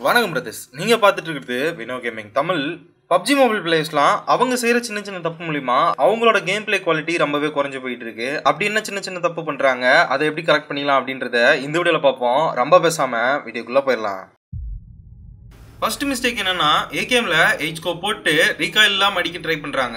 வணக்கம் பிரதர்ஸ் நீங்கள் பார்த்துட்டு இருக்கிறது Vino gaming Tamil PUBG mobile பிளேயர்ஸ்லாம் அவங்க செய்கிற சின்ன சின்ன தப்பு மூலிமா அவங்களோட கேம் பிளே குவாலிட்டி ரொம்பவே குறைஞ்சு போயிட்டு இருக்கு அப்படி என்ன சின்ன சின்ன தப்பு பண்ணுறாங்க அதை எப்படி கரெக்ட் பண்ணிக்கலாம் அப்படின்றத இந்த வீடியோவில் பார்ப்போம் ரொம்ப பேசாமல் வீடியோக்குள்ளே போயிடலாம் ஃபர்ஸ்ட் மிஸ்டேக் என்னன்னா ஏகேம்ல எயிட்ஸ்கோ போட்டு ரீகால் இல்லாம அடிக்க ட்ரை பண்றாங்க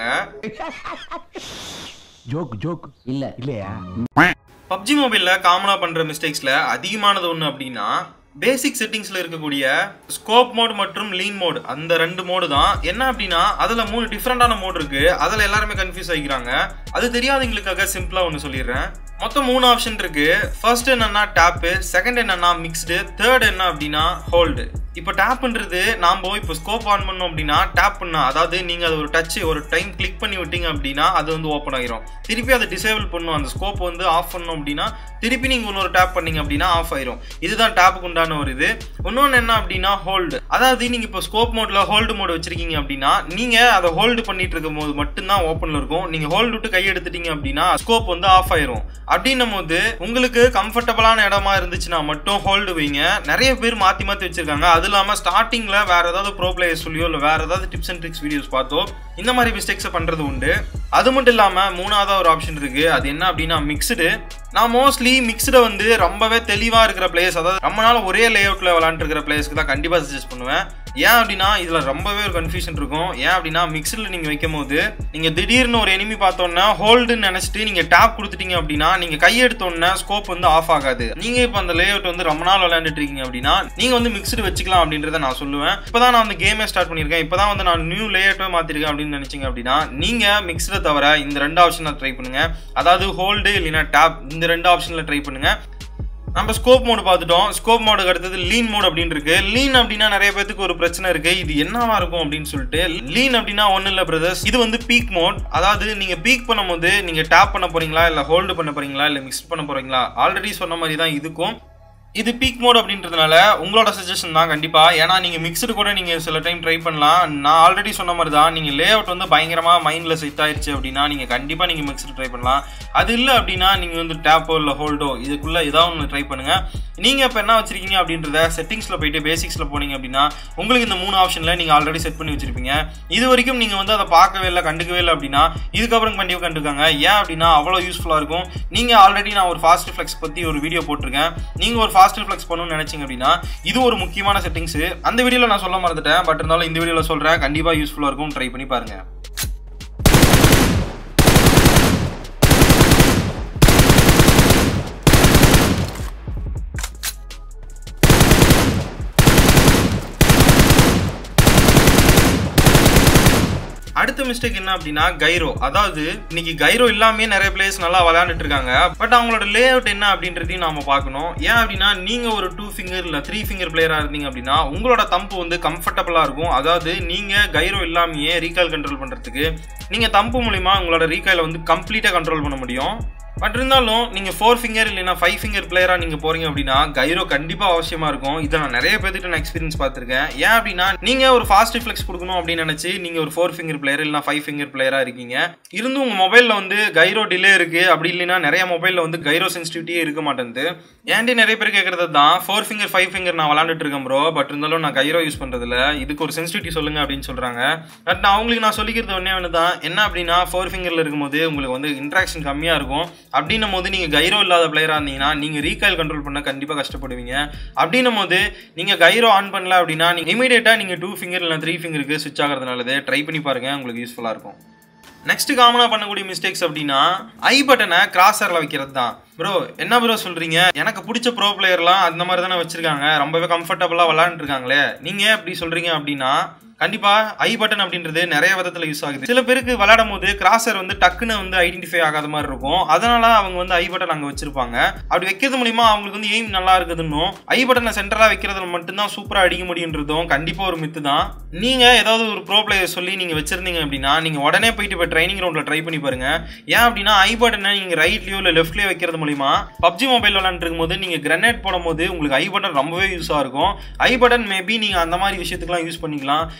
ஜோக் ஜோக் இல்ல இல்லையா பப்ஜி மொபைல்ல காமனா பண்ற மிஸ்டேக்ஸ்ல அதிகமானது ஒன்று அப்படின்னா பேசிக் செட்டிங்ஸ்ல இருக்கக்கூடிய ஸ்கோப் மோட் மற்றும் லீன் மோட் அந்த ரெண்டு மோடு தான் என்ன அப்படின்னா அதுல மூணு டிஃப்ரெண்டான மோட் இருக்கு அதுல எல்லாருமே கன்ஃபியூஸ் ஆகிக்கிறாங்க அது தெரியாதவங்களுக்காக சிம்பிளா ஒன்று சொல்லிடுறேன் மொத்தம் மூணு ஆப்ஷன் இருக்கு ஃபர்ஸ்ட் என்னன்னா டேப்பு செகண்ட் என்னன்னா மிக்ஸ்டு தேர்ட் என்ன அப்படின்னா ஹோல்டு இப்போ டேப்ன்றது நாம இப்போ ஸ்கோப் ஆன் பண்ணோம் அப்படின்னா டேப் பண்ணா அதாவது நீங்க அது ஒரு டச் ஒரு டைம் கிளிக் பண்ணி விட்டீங்க அப்படின்னா அது வந்து ஓப்பன் ஆகிரும் திருப்பி அதை டிசேபிள் பண்ணும் அந்த ஸ்கோப் வந்து ஆஃப் பண்ணோம் அப்படின்னா திருப்பி நீங்க இன்னொரு டேப் பண்ணீங்க அப்படின்னா ஆஃப் ஆயிரும் இதுதான் டேப்புக்கு உண்டான ஒரு இது இன்னொன்று என்ன அப்படின்னா ஹோல்டு அதாவது நீங்க இப்போ ஸ்கோப் மோட்ல ஹோல்டு மோட் வச்சிருக்கீங்க அப்படின்னா நீங்க அதை ஹோல்டு பண்ணிட்டு இருக்கும் போது மட்டும்தான் ஓப்பன்ல இருக்கும் நீங்க ஹோல்டு விட்டு கை எடுத்துட்டீங்க அப்படின்னா ஸ்கோப் வந்து ஆஃப் ஆயிரும் அப்படின்னும் போது உங்களுக்கு கம்ஃபர்டபுளான இடமா இருந்துச்சுன்னா மட்டும் ஹோல்டு வைங்க நிறைய பேர் மாத்தி மாத்தி வச்சிருக்காங்க அது இல்லாம ஸ்டார்டிங்ல வேற ஏதாவது ப்ரோ பிளேயர் சொல்லியோ இல்லை வேற ஏதாவது டிப்ஸ் அண்ட் ட்ரிக்ஸ் வீடியோஸ் பார்த்தோ இந்த மாதிரி மிஸ்டேக்ஸை பண்றது உண்டு அது மட்டும் இல்லாம மூணாவதா ஒரு ஆப்ஷன் இருக்கு அது என்ன அப்படின்னா மிக்ஸ்டு நான் மோஸ்ட்லி மிக்ஸ்டை வந்து ரொம்பவே தெளிவா இருக்கிற பிளேயர்ஸ் அதாவது ரொம்ப நாள் ஒரே லே அவுட்ல விளாண்டுருக்கிற பிளேயர்ஸ்க்கு தான் கண்டிப்பா சஜஸ்ட் பண்ணுவேன் ஏன் அப்படின்னா இதுல ரொம்பவே ஒரு கன்ஃபியூஷன் இருக்கும் ஏன் அப்படின்னா மிக்ஸ்டில் நீங்க வைக்கும் போது நீங்க திடீர்னு ஒரு எனிமி பார்த்தோன்னா ஹோல்டுன்னு நினைச்சிட்டு நீங்க டேப் கொடுத்துட்டீங்க அப்படின்னா நீங்க கையெடுத்தோன்னே ஸ்கோப் வந்து ஆஃப் ஆகாது நீங்க இப்போ அந்த லே அவுட் வந்து ரொம்ப நாள் விளையாண்டுட்டு இருக்கீங்க அப்படின்னா நீங்க வந்து மிக்ஸ்டு வச்சுக்கலாம் அப்படின்றத நான் சொல்லுவேன் இப்பதான் நான் வந்து கேமே ஸ்டார்ட் பண்ணியிருக்கேன் இப்பதான் வந்து நான் நியூ லே அவுட்டே மாத்திருக்கேன் அப்படின்னு நினைச்சீங்க அப்படின்னா நீங்க மிக்ஸ்டை தவிர இந்த ரெண்டு ஆப்ஷனை ட்ரை பண்ணுங்க அதாவது ஹோல்டு இல்லைன்னா டேப் இந்த ரெண்டு ஆப்ஷன்ல ட்ரை பண்ணுங்க நம்ம ஸ்கோப் மோடு பார்த்துட்டோம் ஸ்கோப் மோடுக்கு அடுத்தது லீன் மோட் அப்படின்னு இருக்கு லீன் அப்படின்னா நிறைய பேத்துக்கு ஒரு பிரச்சனை இருக்கு இது என்னவா இருக்கும் அப்படின்னு சொல்லிட்டு லீன் அப்படின்னா ஒன்றும் இல்லை பிரதர்ஸ் இது வந்து பீக் மோட் அதாவது நீங்க பீக் பண்ணும்போது நீங்க டேப் பண்ண போறீங்களா இல்லை ஹோல்டு பண்ண போறீங்களா இல்லை மிக்ஸ் பண்ண போறீங்களா ஆல்ரெடி சொன்ன மாதிரி தான் இதுக்கும் இது பீக் மோட் அப்படின்றதுனால உங்களோட சஜஷன் தான் கண்டிப்பா ஏன்னா நீங்க மிக்சடு கூட நீங்க சில டைம் ட்ரை பண்ணலாம் நான் ஆல்ரெடி சொன்ன மாதிரி தான் நீங்க லே அவுட் வந்து பயங்கரமா மைண்ட்ல செட் ஆயிருச்சு அப்படின்னா நீங்க கண்டிப்பா நீங்க மிக்சடு ட்ரை பண்ணலாம் அது இல்லை அப்படின்னா நீங்க வந்து டேப்போ இல்லை ஹோல்டோ இதுக்குள்ள ஏதாவது ஒன்று ட்ரை பண்ணுங்க நீங்க இப்போ என்ன வச்சிருக்கீங்க அப்படின்றத செட்டிங்ஸ்ல போயிட்டு பேசிக்ஸ்ல போனீங்க அப்படின்னா உங்களுக்கு இந்த மூணு ஆப்ஷன்ல நீங்க ஆல்ரெடி செட் பண்ணி வச்சிருப்பீங்க இது வரைக்கும் நீங்க வந்து அதை பார்க்கவே இல்லை கண்டுக்கவே இல்லை அப்படின்னா இதுக்கப்புறம் கண்டிப்பாக கண்டுக்காங்க ஏன் அப்படின்னா அவ்வளோ யூஸ்ஃபுல்லாக இருக்கும் நீங்க ஆல்ரெடி நான் ஒரு ஃபாஸ்ட் ஃபிளெக்ஸ் பத்தி ஒரு வீடியோ போட்டிருக்கேன் நீங்க ஒரு ஃபாஸ்ட் ஃபிளெக்ஸ் பண்ணணும்னு நினைச்சீங்க அப்படின்னா இது ஒரு முக்கியமான செட்டிங்ஸ் அந்த வீடியோவில் நான் சொல்ல மறந்துட்டேன் பட் இருந்தாலும் இந்த வீடியோவில் சொல்றேன் கண்டிப்பாக யூஸ்ஃபுல்லாக இருக்கும் ட்ரை பண்ணி பாருங்க அடுத்த மிஸ்டேக் என்ன அப்படின்னா கைரோ அதாவது இன்னைக்கு கைரோ இல்லாமே நிறைய பிளேயர்ஸ் நல்லா விளையாண்டுட்டு இருக்காங்க பட் அவங்களோட லே அவுட் என்ன அப்படின்றதையும் நாம பார்க்கணும் ஏன் அப்படின்னா நீங்க ஒரு டூ ஃபிங்கர் இல்ல த்ரீ ஃபிங்கர் பிளேயரா இருந்தீங்க அப்படின்னா உங்களோட தம்பு வந்து கம்ஃபர்டபுளா இருக்கும் அதாவது நீங்க கைரோ இல்லாமையே ரீகால் கண்ட்ரோல் பண்றதுக்கு நீங்க தம்பு மூலியமா உங்களோட ரீகால வந்து கம்ப்ளீட்டா கண்ட்ரோல் பண்ண முடியும் பட் இருந்தாலும் நீங்க ஃபோர் ஃபிங்கர் இல்லைன்னா ஃபைவ் ஃபிங்கர் பிளேயரா நீங்க போறீங்க அப்படின்னா கைரோ கண்டிப்பா அவசியமா இருக்கும் இதை நான் நிறைய பேர்கிட்ட நான் எக்ஸ்பீரியன்ஸ் பார்த்திருக்கேன் ஏன் அப்படின்னா நீங்க ஒரு ஃபாஸ்ட் ரிஃப்ளெக்ஸ் கொடுக்கணும் அப்படின்னு நினைச்சு நீங்க ஒரு ஃபோர் ஃபிங்கர் பிளேயர் இல்லைனா ஃபைவ் ஃபிங்கர் பிளேயரா இருக்கீங்க இருந்தும் உங்க மொபைல்ல வந்து கைரோ டிலே இருக்கு அப்படி இல்லைன்னா நிறைய மொபைல்ல வந்து கைரோ சென்சிட்டிவிட்டியே இருக்க மாட்டேங்குது ஏன்டி நிறைய பேர் கேட்கறது தான் ஃபோர் ஃபிங்கர் ஃபைவ் ஃபிங்கர் நான் விளாண்டுட்டு இருக்கேன் ப்ரோ பட் இருந்தாலும் நான் கைரோ யூஸ் பண்றதுல இதுக்கு ஒரு சென்சிட்டிவிட்டி சொல்லுங்க அப்படின்னு சொல்றாங்க பட் நான் அவங்களுக்கு நான் சொல்லிக்கிறது ஒன்னே ஒன்று தான் என்ன அப்படின்னா ஃபோர் ஃபிங்கர்ல இருக்கும்போது உங்களுக்கு வந்து இன்ட்ராக்ஷன் கம்மியா இருக்கும் அப்படின்னும் போது நீங்க கைரோ இல்லாத பிளேயரா இருந்தீங்கன்னா நீங்க ரீகால் கண்ட்ரோல் பண்ண கண்டிப்பா கஷ்டப்படுவீங்க அப்படின்னும் போது நீங்க கைரோ ஆன் பண்ணல அப்படின்னா நீங்க இமீடியட்டா நீங்க டூ ஃபிங்கர் இல்லை த்ரீ ஃபிங்கருக்கு சுவிச் ஆகிறது நல்லது ட்ரை பண்ணி பாருங்க உங்களுக்கு யூஸ்ஃபுல்லா இருக்கும் நெக்ஸ்ட் காமனாக பண்ணக்கூடிய மிஸ்டேக்ஸ் அப்படின்னா ஐ பட்டனை கிராசரில் வைக்கிறது தான் ப்ரோ என்ன ப்ரோ சொல்றீங்க எனக்கு பிடிச்ச ப்ரோ பிளேயர்லாம் அந்த மாதிரி தானே வச்சிருக்காங்க ரொம்பவே கம்ஃபர்டபுளாக விளாண்டுருக்காங்களே நீங்கள் எப்படி சொல்றீங்க அப்படின்னா கண்டிப்பா ஐ பட்டன் அப்படின்றது நிறைய விதத்துல யூஸ் ஆகுது சில பேருக்கு விளையாடும் போது கிராசர் வந்து டக்குன்னு வந்து ஐடென்டிஃபை ஆகாத மாதிரி இருக்கும் அதனால அவங்க வந்து ஐ பட்டன் அங்க வச்சிருப்பாங்க அப்படி வைக்கிறது மூலியமா அவங்களுக்கு வந்து எய்ம் நல்லா இருக்குதுன்னும் ஐ பட்டனை சென்டரா வைக்கிறதுல மட்டும்தான் சூப்பரா அடிக்க முடியுன்றதும் கண்டிப்பா ஒரு மித்து தான் நீங்க ஏதாவது ஒரு ப்ரோ பிளேயர் சொல்லி நீங்க வச்சிருந்தீங்க அப்படின்னா நீங்க உடனே போயிட்டு இப்போ ட்ரைனிங் ரவுண்ட்ல ட்ரை பண்ணி பாருங்க ஏன் அப்படின்னா ஐ பட்டனை நீங்க ரைட்லயோ இல்ல லெஃப்ட்லயோ வைக்கிறது மூலியமா பப்ஜி மொபைல் விளாண்டுருக்கும் போது நீங்க கிரனேட் போடும்போது உங்களுக்கு ஐ பட்டன் ரொம்பவே யூஸா இருக்கும் ஐ பட்டன் மேபி நீங்க அந்த மாதிரி விஷயத்துக்குலாம் யூஸ் பண்ணிக்கலாம்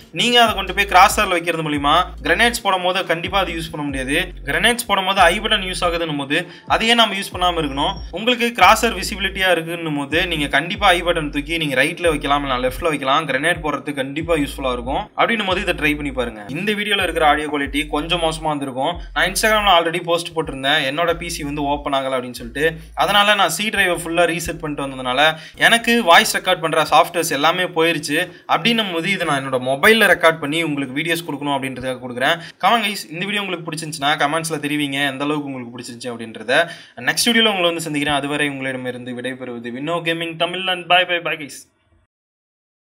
நீங்கள் அதை கொண்டு போய் கிராஸரில் வைக்கிறது மூலிமா கிரனேட்ஸ் போடும் போது கண்டிப்பாக அது யூஸ் பண்ண முடியாது கிரனேட்ஸ் போடும் போது ஐ பட்டன் யூஸ் ஆகுதுன்னும் போது அதையே நம்ம யூஸ் பண்ணாமல் இருக்கணும் உங்களுக்கு கிராசர் விசிபிலிட்டியாக இருக்குன்னும் போது நீங்கள் கண்டிப்பாக ஐ பட்டன் தூக்கி நீங்கள் ரைட்டில் வைக்கலாம் இல்லை லெஃப்ட்டில் வைக்கலாம் கிரனேட் போடுறதுக்கு கண்டிப்பாக யூஸ்ஃபுல்லாக இருக்கும் அப்படின்னும் போது இதை ட்ரை பண்ணி பாருங்க இந்த வீடியோவில் இருக்கிற ஆடியோ குவாலிட்டி கொஞ்சம் மோசமாக இருந்திருக்கும் நான் இன்ஸ்டாகிராமில் ஆல்ரெடி போஸ்ட் போட்டிருந்தேன் என்னோட பிசி வந்து ஓப்பன் ஆகலை அப்படின்னு சொல்லிட்டு அதனால நான் சி டிரைவை ஃபுல்லாக ரீசெட் பண்ணிட்டு வந்ததுனால எனக்கு வாய்ஸ் ரெக்கார்ட் பண்ணுற சாஃப்ட்வேர்ஸ் எல்லாமே போயிருச்சு அப்படின்னும் போது இதை நான் என்னோட மொபைலில் ரெக்கார்ட் பண்ணி உங்களுக்கு வீடியோஸ் கொடுக்கணும் அப்படின்றதுக்காக கொடுக்குறேன் கமெண்ட் கைஸ் இந்த வீடியோ உங்களுக்கு பிடிச்சிருந்துச்சுன்னா கமெண்ட்ஸில் தெரிவிங்க எந்த அளவுக்கு உங்களுக்கு பிடிச்சிருந்துச்சு அப்படின்றத நெக்ஸ்ட் வீடியோவில் உங்களை வந்து சந்திக்கிறேன் அதுவரை உங்களிடமிருந்து விடைபெறுவது Vino gaming Tamil and bye bye bye guys